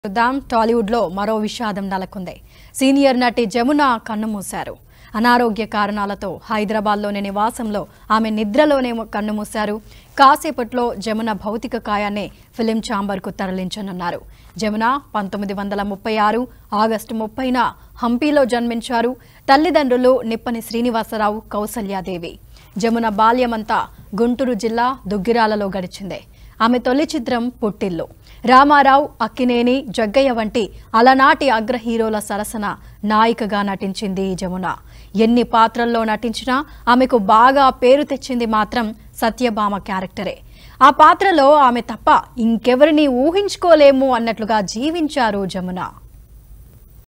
చూద్దాం టాలీవుడ్ లో మరో విషాదం నెలకొంది సీనియర్ నటి జమున కన్నుమూశారు అనారోగ్య కారణాలతో హైదరాబాద్లోని నివాసంలో ఆమె నిద్రలోనే కన్నుమూశారు కాసేపట్లో జమున భౌతిక కాయాన్ని ఫిలిం ఛాంబర్కు తరలించనున్నారు జమున పంతొమ్మిది వందల ముప్పై ఆరు ఆగస్టు ముప్పైన హంపీలో జన్మించారు తల్లిదండ్రులు నిప్పని శ్రీనివాసరావు కౌసల్యాదేవి జమున బాల్యమంతా గుంటూరు జిల్లా దుగ్గిరాలలో గడిచింది ఆమె తొలి చిత్రం పుట్టిల్లు రామారావు అక్కినేని జగ్గయ్య వంటి అలనాటి అగ్ర హీరోల సరసన నాయికగా నటించింది ఈ జమున ఎన్ని పాత్రల్లో నటించినా ఆమెకు బాగా పేరు తెచ్చింది మాత్రం సత్యభామ క్యారెక్టరే ఆ పాత్రలో ఆమె తప్ప ఇంకెవరిని ఊహించుకోలేము అన్నట్లుగా జీవించారు జమున